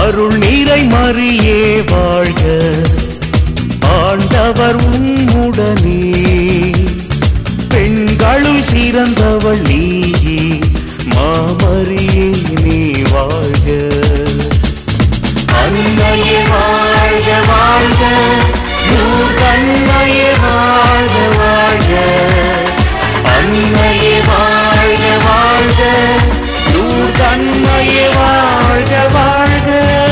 அருள் நீரை மறியே வாழ்க ஆண்டவர் உம்முடனே பெண்களுள் சிறந்தவள் நீயே மாமரியே நீ வாழ்க அன்னையே வாழ்க வாழ்க அன்னையே வாழ்க வாழ்க அன்னையே வாழ்க வாழ்க அன்னையே வாழ்க வாழ்க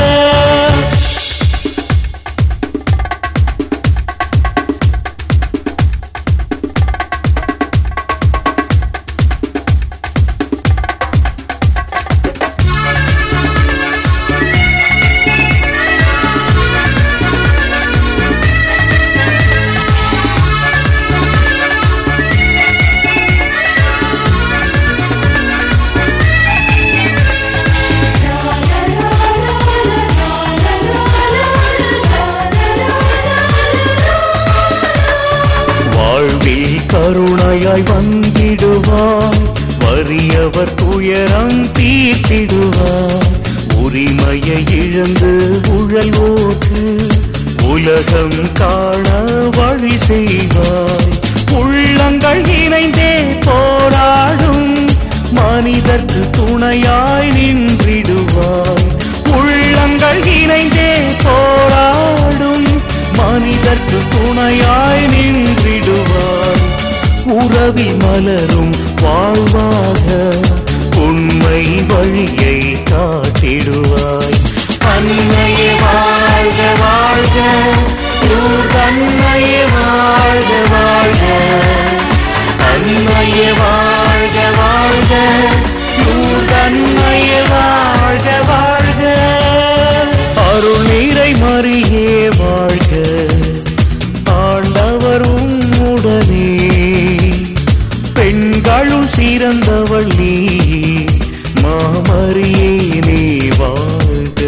வாழ்வில் கருணையாய் வந்திடுவார் வறியவர் துயரம் தீர்த்திடுவார் உரிமையை இழந்து உழல்வோர்க்கு உலகம் காண வழி செய்வாய் உள்ளங்கள் இணைந்தே போராடும் மனிதர்க்கு துணையாய் நின்றிடுவாய் உள்ளங்கள் இணைந்தே போராடும் மனிதர்க்கு துணையாய் நின்றிடுவார் உறவில் மலரும் வாழ்வாக உண்மை வழியை காட்டிடுவாய் அன்னையே வாழ்க வாழ்க தன்னையே வாழ்க வாழ்க அன்னையே வாழ்க வாழ்க தன்னையே வாழ்க வாழ்க அருள் நீரை மறியே வாழ்க ஆண்டவர் உம்முடனே பெண்களுள் சிறந்தவள் நீ மாமரியே நீ வாழ்க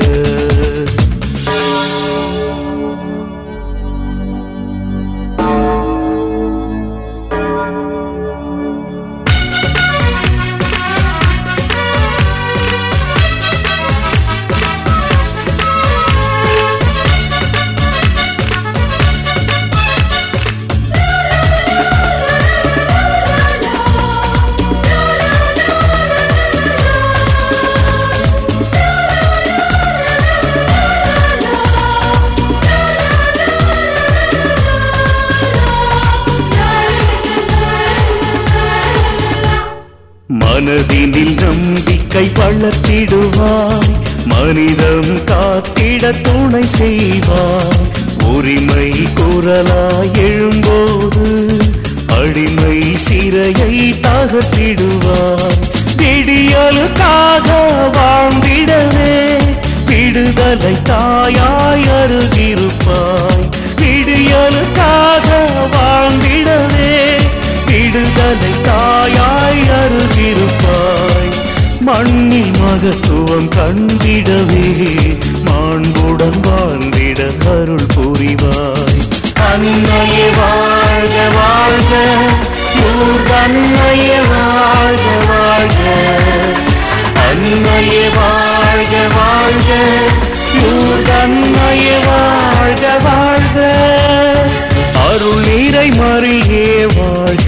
மனதினில் நம்பிக்கை வளர்த்திடுவாய் மனிதம் காத்திட துணை செய்வாய் உரிமை குரலாய் எழும்போது அடிமை சிறையை தகர்த்திடுவாய் விடியலுக்காக வாழ்ந்திடவே விடுதலை தாயாய் அருகிருப்பாய் விடியலுக்காக வாழ்ந்திடவே விடுதலை தாயாய் அருகிருப்பாய் மண்ணில் மகத்துவம் கண்டிடவே மாண்புடன் வாழ்ந்திட அருள் புரிவாய் அன்னையே வாழ்க வாழ்க அன்னையே வாழ்க வாழ்க அன்னையே வாழ்க வாழ்க அன்னையே வாழ்க வாழ்க அருள் நீரை மறியே வாழ்க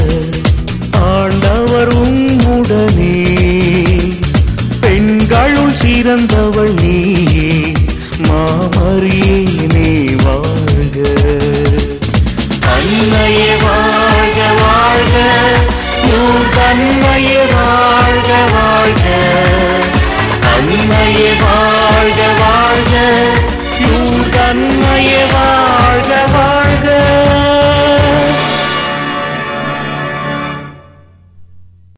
ஆண்டவர் உம்முடனே பெண்களுள் சிறந்தவள் நீயே மாமரியே நீ வாழ்க அன்னையே வாழ்க வாழ்க தன்னையே வாழ்க வாழ்க அன்னையே வாழ்க வாழ்க தன்னை